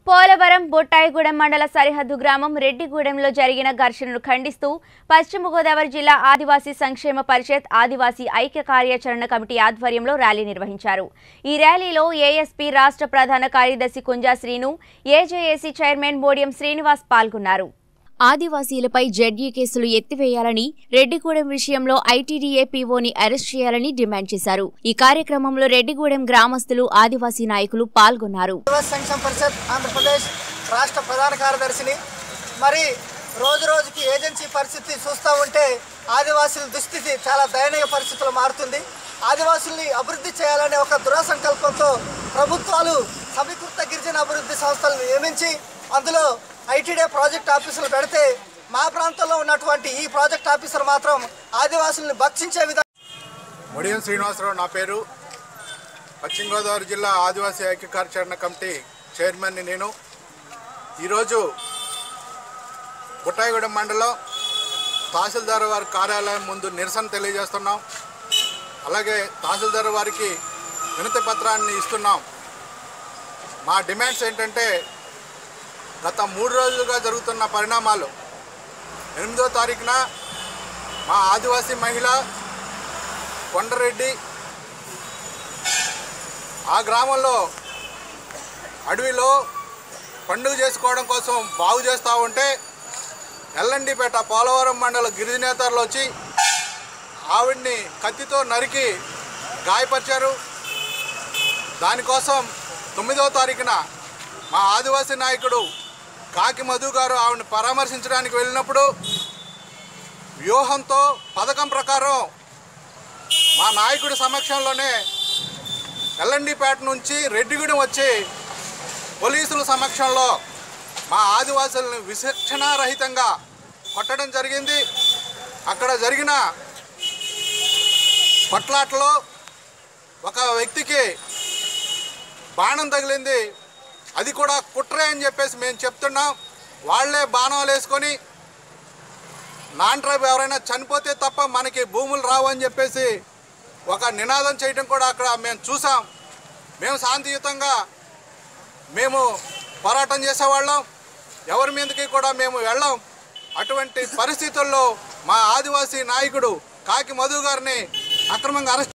పోలవరం బొట్టాయిగూడెం మండల సరిహద్దు గ్రామం రెడ్డిగూడెంలో జరిగిన ఘర్షణను ఖండిస్తూ పశ్చిమ గోదావరి జిల్లా ఆదివాసీ సంక్షేమ పరిషత్ ఆదివాసీ ఐక్య కార్యాచరణ కమిటీ ఆధ్వర్యంలో ర్యాలీ నిర్వహించారు ఈ ర్యాలీలో ఏఎస్పీ రాష్ట్ర ప్రధాన కార్యదర్శి కుంజా శ్రీను ఏజేఏసీ చైర్మన్ మోడియం శ్రీనివాస్ పాల్గొన్నారు ఆదివాసీలపై జడ్యీ కేసులు ఎత్తివేయాలని రెడ్డిగూడెం విషయంలో ఐటీడీఏ పీఓని అరెస్ట్ చేయాలని డిమాండ్ చేశారు ఈ కార్యక్రమంలో రెడ్డిగూడెం గ్రామస్తులు ఆదివాసీ నాయకులు పాల్గొన్నారు ఆదివాసీ సంక్షేమ పరిషత్ ఆంధ్రప్రదేశ్ రాష్ట్ర ప్రధాన కార్యదర్శిని మరి రోజు రోజుకి ఏజెన్సీ పరిస్థితి చూస్తూ ఉంటే ఆదివాసుల దుస్థితి చాలా దయనీయ పరిస్థితులు మారుతుంది ఆదివాసుల్ని అభివృద్ధి చేయాలనే ఒక దృఢ సంకల్పంతో ప్రభుత్వాలు సమీకృత గిరిజన అభివృద్ధి సంస్థలను నియమించి అందులో ఐటీడీ ప్రాజెక్ట్ ఆఫీసులు పెడితే మా ప్రాంతంలో ఉన్నటువంటి ఈ ప్రాజెక్ట్ ఆఫీసర్ మాత్రం ఆదివాసుల్ని భక్షించే విధంగా ముడియం శ్రీనివాసరావు నా పేరు పశ్చిమ గోదావరి జిల్లా ఆదివాసీ ఐక్య కార్యాచరణ కమిటీ చైర్మన్ని నేను ఈరోజు బుట్టాయిగూడెం మండలం తహసీల్దార్ వారి కార్యాలయం ముందు నిరసన తెలియజేస్తున్నాం అలాగే తహసీల్దార్ వారికి వినతి పత్రాన్ని ఇస్తున్నాం మా డిమాండ్స్ ఏంటంటే గత మూడు రోజులుగా జరుగుతున్న పరిణామాలు ఎనిమిదో తారీఖున మా ఆదివాసీ మహిళ కొండరెడ్డి ఆ గ్రామంలో అడవిలో పండుగ చేసుకోవడం కోసం బాగు చేస్తూ ఉంటే ఎల్లండిపేట పోలవరం మండల గిరిజనేతలు వచ్చి ఆవిడ్ని కత్తితో నరికి గాయపరిచారు దానికోసం తొమ్మిదవ తారీఖున మా ఆదివాసీ నాయకుడు కాకి మధు గారు ఆవిడని పరామర్శించడానికి వెళ్ళినప్పుడు వ్యూహంతో పథకం ప్రకారం మా నాయకుడి సమక్షంలోనే ఎల్ఎండిపేట నుంచి రెడ్డిగూడెం వచ్చి పోలీసుల సమక్షంలో మా ఆదివాసులను విచక్షణారహితంగా కొట్టడం జరిగింది అక్కడ జరిగిన కొట్లాటలో ఒక వ్యక్తికి బాణం తగిలింది అది కూడా కుట్రే అని చెప్పేసి మేము చెప్తున్నాం వాళ్ళే బాణాలు వేసుకొని నాన్ ట్రైబ్ ఎవరైనా చనిపోతే తప్ప మనకి భూములు రావు అని చెప్పేసి ఒక నినాదం చేయడం కూడా అక్కడ మేము చూసాం మేము శాంతియుతంగా మేము పోరాటం చేసేవాళ్ళం ఎవరి మీదకి కూడా మేము వెళ్ళాం అటువంటి పరిస్థితుల్లో మా ఆదివాసీ నాయకుడు కాకి మధు గారిని అక్రమంగా అరెస్ట్